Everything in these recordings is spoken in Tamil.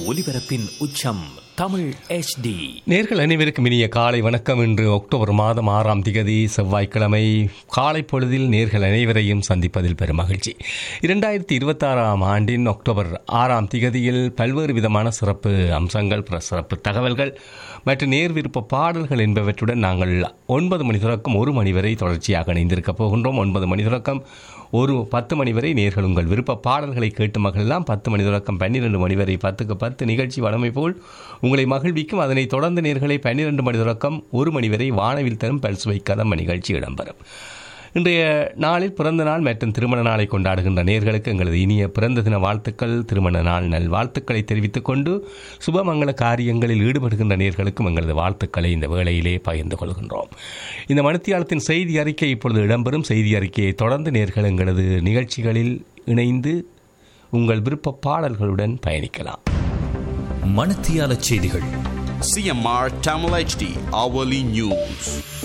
ஒலிபரப்பின் உச்சம் தமிழ் HD நேர்கள் அனைவருக்கும் இனிய காலை வணக்கம் இன்று அக்டோபர் மாதம் ஆறாம் திகதி செவ்வாய்க்கிழமை காலை பொழுதில் நேர்கள் அனைவரையும் சந்திப்பதில் பெரும் மகிழ்ச்சி இரண்டாயிரத்தி இருபத்தாறாம் ஆண்டின் அக்டோபர் ஆறாம் திகதியில் பல்வேறு விதமான சிறப்பு அம்சங்கள் பிற சிறப்பு தகவல்கள் மற்றும் நேர் விருப்ப பாடல்கள் என்பவற்றுடன் நாங்கள் ஒன்பது மணி தொடக்கம் ஒரு மணி வரை தொடர்ச்சியாக இணைந்திருக்கப் போகின்றோம் ஒன்பது மணி தொடக்கம் ஒரு பத்து மணி வரை நேர்கள் உங்கள் விருப்ப பாடல்களை கேட்டு மகிழலாம் பத்து மணி தொடக்கம் பன்னிரெண்டு மணி வரை பத்துக்கு பத்து நிகழ்ச்சி வழமை போல் உங்களை மகிழ்விக்கும் அதனைத் தொடர்ந்து நேர்களை பன்னிரெண்டு மணி தொடக்கம் ஒரு மணி வரை வானவில் தரும் பல்சுவை கதம்ப நிகழ்ச்சி இடம்பெறும் இன்றைய நாளில் பிறந்த நாள் மற்றும் திருமண நாளை கொண்டாடுகின்ற நேர்களுக்கு எங்களது இனிய பிறந்த தின வாழ்த்துக்கள் திருமண நாள் நல் வாழ்த்துக்களை தெரிவித்துக் கொண்டு சுபமங்கள காரியங்களில் ஈடுபடுகின்ற நேர்களுக்கும் எங்களது வாழ்த்துக்களை இந்த வேளையிலே பகிர்ந்து கொள்கின்றோம் இந்த மணித்தியாலத்தின் செய்தி அறிக்கை இப்பொழுது இடம்பெறும் செய்தி அறிக்கையை தொடர்ந்து நேர்கள் எங்களது நிகழ்ச்சிகளில் இணைந்து உங்கள் விருப்ப பாடல்களுடன் பயணிக்கலாம் மணத்தியால செய்திகள் CMR Tamil HD Hourly News.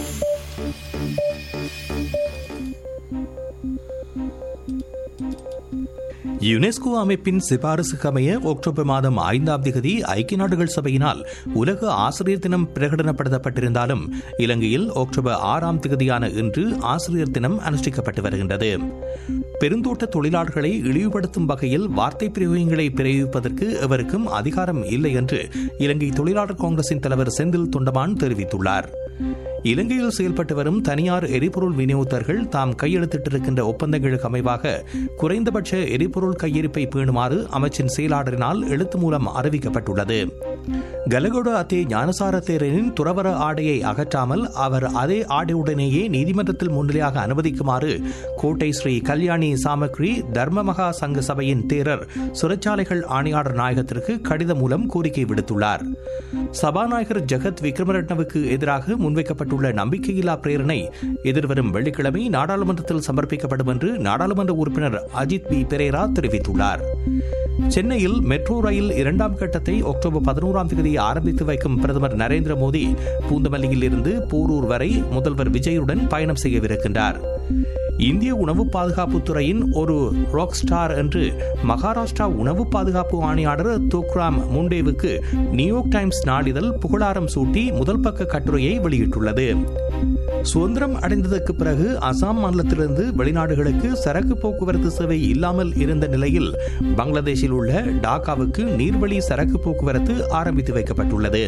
UNESCO அமைப்பின் சிபாரிசுக்கு அமைய அக்டோபர் மாதம் ஐந்தாம் தேதி ஐக்கிய நாடுகள் சபையினால் உலக ஆசிரியர் தினம் பிரகடனப்படுத்தப்பட்டிருந்தாலும் இலங்கையில் அக்டோபர் ஆறாம் தேதியான இன்று ஆசிரியர் தினம் அனுஷ்டிக்கப்பட்டு வருகின்றது பெருந்தோட்ட தொழிலாளர்களை இழிவுபடுத்தும் வகையில் வார்த்தை பிரயோகங்களை பிரயோகிப்பதற்கு எவருக்கும் அதிகாரம் இல்லை என்று இலங்கை தொழிலாளர் காங்கிரசின் தலைவர் செந்தில் தொண்டமான் தெரிவித்துள்ளார் இலங்கையில் செயல்பட்டு வரும் தனியார் எரிபொருள் விநியோகத்தர்கள் தாம் கையெழுத்திட்டிருக்கின்ற ஒப்பந்தங்களுக்கு அமைவாக குறைந்தபட்ச எரிபொருள் கையிருப்பை பேணுமாறு அமைச்சின் செயலாளரினால் எழுத்து மூலம் அறிவிக்கப்பட்டுள்ளது கலகோட அத்தே ஞானசார தேரரின் துறவர ஆடையை அகற்றாமல் அவர் அதே ஆடையுடனேயே நீதிமன்றத்தில் முன்னிலையாக அனுமதிக்குமாறு கோட்டை ஸ்ரீ கல்யாணி சாமக்ரி தர்ம மகா சங்க சபையின் தேரர் சிறைச்சாலைகள் ஆணையாளர் நாயகத்திற்கு கடிதம் மூலம் கோரிக்கை விடுத்துள்ளார் சபாநாயகர் ஜெகத் விக்ரமரட்னவுக்கு எதிராக முன்வைக்கப்பட்டுள்ள நம்பிக்கையில்லா பிரேரணை எதிர்வரும் வெள்ளிக்கிழமை நாடாளுமன்றத்தில் சமர்ப்பிக்கப்படும் என்று நாடாளுமன்ற உறுப்பினர் அஜித் பி பெரேரா தெரிவித்துள்ளார் சென்னையில் மெட்ரோ ரயில் இரண்டாம் கட்டத்தை அக்டோபர் பதினோராம் தேதி ஆரம்பித்து வைக்கும் பிரதமர் நரேந்திர மோடி பூந்தமல்லியில் இருந்து போரூர் வரை முதல்வர் விஜயுடன் பயணம் செய்யவிருக்கின்றார் இந்திய உணவு பாதுகாப்பு துறையின் ஒரு ராக் ஸ்டார் என்று மகாராஷ்டிரா உணவு பாதுகாப்பு ஆணையாளர் தோக்ராம் முண்டேவுக்கு நியூயார்க் டைம்ஸ் நாளிதழ் புகழாரம் சூட்டி முதல் பக்க கட்டுரையை வெளியிட்டுள்ளது சுதந்திரம் அடைந்ததற்கு பிறகு அசாம் மாநிலத்திலிருந்து வெளிநாடுகளுக்கு சரக்கு போக்குவரத்து சேவை இல்லாமல் இருந்த நிலையில் பங்களாதேஷில் உள்ள டாக்காவுக்கு நீர்வழி சரக்கு போக்குவரத்து ஆரம்பித்து வைக்கப்பட்டுள்ளது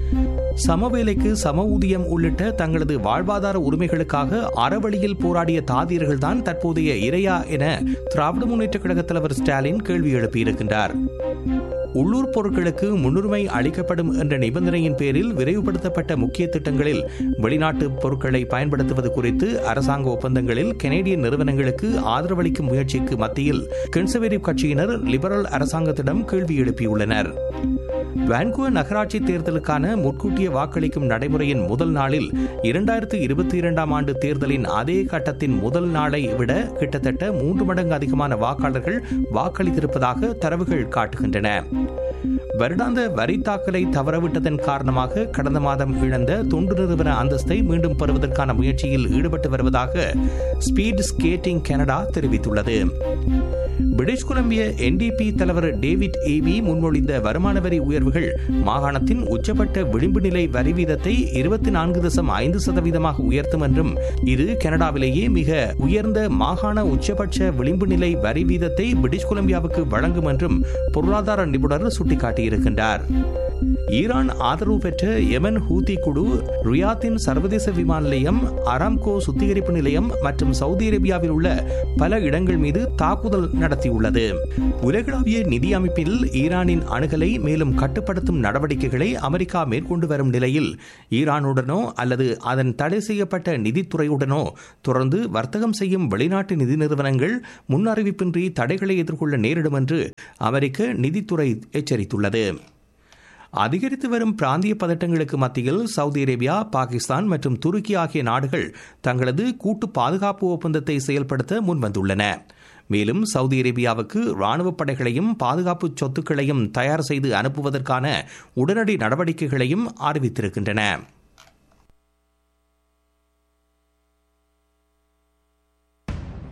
சமவேலைக்கு சம ஊதியம் உள்ளிட்ட தங்களது வாழ்வாதார உரிமைகளுக்காக அறவழியில் போராடிய தாதியர்கள்தான் தற்போதைய இரையா என திராவிட முன்னேற்ற கழக தலைவர் ஸ்டாலின் கேள்வி எழுப்பியிருக்கின்றார் உள்ளூர் பொருட்களுக்கு முன்னுரிமை அளிக்கப்படும் என்ற நிபந்தனையின் பேரில் விரைவுபடுத்தப்பட்ட முக்கிய திட்டங்களில் வெளிநாட்டு பொருட்களை பயன்படுத்துவது குறித்து அரசாங்க ஒப்பந்தங்களில் கனேடிய நிறுவனங்களுக்கு ஆதரவளிக்கும் முயற்சிக்கு மத்தியில் கன்சர்வேட்டிவ் கட்சியினர் லிபரல் அரசாங்கத்திடம் கேள்வி எழுப்பியுள்ளனர் வான்கூவர் நகராட்சி தேர்தலுக்கான முன்கூட்டிய வாக்களிக்கும் நடைமுறையின் முதல் நாளில் இரண்டாயிரத்து இருபத்தி இரண்டாம் ஆண்டு தேர்தலின் அதே கட்டத்தின் முதல் நாளை விட கிட்டத்தட்ட மூன்று மடங்கு அதிகமான வாக்காளர்கள் வாக்களித்திருப்பதாக தரவுகள் காட்டுகின்றன வருடாந்த வரி தாக்கலை தவறவிட்டதன் காரணமாக கடந்த மாதம் இழந்த தொண்டு நிறுவன அந்தஸ்தை மீண்டும் பெறுவதற்கான முயற்சியில் ஈடுபட்டு வருவதாக ஸ்பீட் ஸ்கேட்டிங் கனடா தெரிவித்துள்ளது பிரிட்டிஷ் கொலம்பிய என்டிபி தலைவர் டேவிட் ஏவி முன்மொழிந்த வருமான வரி உயர்வுகள் மாகாணத்தின் உச்சப்பட்ட விளிம்பு நிலை வரி வீதத்தை இருபத்தி நான்கு தசம் ஐந்து சதவீதமாக உயர்த்தும் என்றும் இது கனடாவிலேயே மிக உயர்ந்த மாகாண உச்சபட்ச விளிம்பு நிலை வரி வீதத்தை பிரிட்டிஷ் கொலம்பியாவுக்கு வழங்கும் என்றும் பொருளாதார நிபுணர் சுட்டிக்காட்டியிருக்கின்றார் ஈரான் ஆதரவு பெற்ற யமன் ஹூதி குழு ரியாத்தின் சர்வதேச விமான நிலையம் அராம்கோ சுத்திகரிப்பு நிலையம் மற்றும் சவுதி அரேபியாவில் உள்ள பல இடங்கள் மீது தாக்குதல் நடத்தியுள்ளது உலகளாவிய நிதி அமைப்பில் ஈரானின் அணுகலை மேலும் கட்டுப்படுத்தும் நடவடிக்கைகளை அமெரிக்கா மேற்கொண்டு வரும் நிலையில் ஈரானுடனோ அல்லது அதன் தடை செய்யப்பட்ட நிதித்துறையுடனோ தொடர்ந்து வர்த்தகம் செய்யும் வெளிநாட்டு நிதி நிறுவனங்கள் முன் அறிவிப்பின்றி தடைகளை எதிர்கொள்ள நேரிடும் என்று அமெரிக்க நிதித்துறை எச்சரித்துள்ளது அதிகரித்து வரும் பிராந்திய பதட்டங்களுக்கு மத்தியில் சவுதி அரேபியா பாகிஸ்தான் மற்றும் துருக்கி ஆகிய நாடுகள் தங்களது கூட்டு பாதுகாப்பு ஒப்பந்தத்தை செயல்படுத்த முன்வந்துள்ளன மேலும் சவுதி அரேபியாவுக்கு ராணுவ படைகளையும் பாதுகாப்பு சொத்துக்களையும் தயார் செய்து அனுப்புவதற்கான உடனடி நடவடிக்கைகளையும் அறிவித்திருக்கின்றன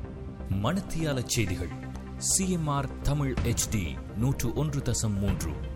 மணத்தியால செய்திகள் சிஎம்ஆர் தமிழ் HD நூற்று ஒன்று தசம் மூன்று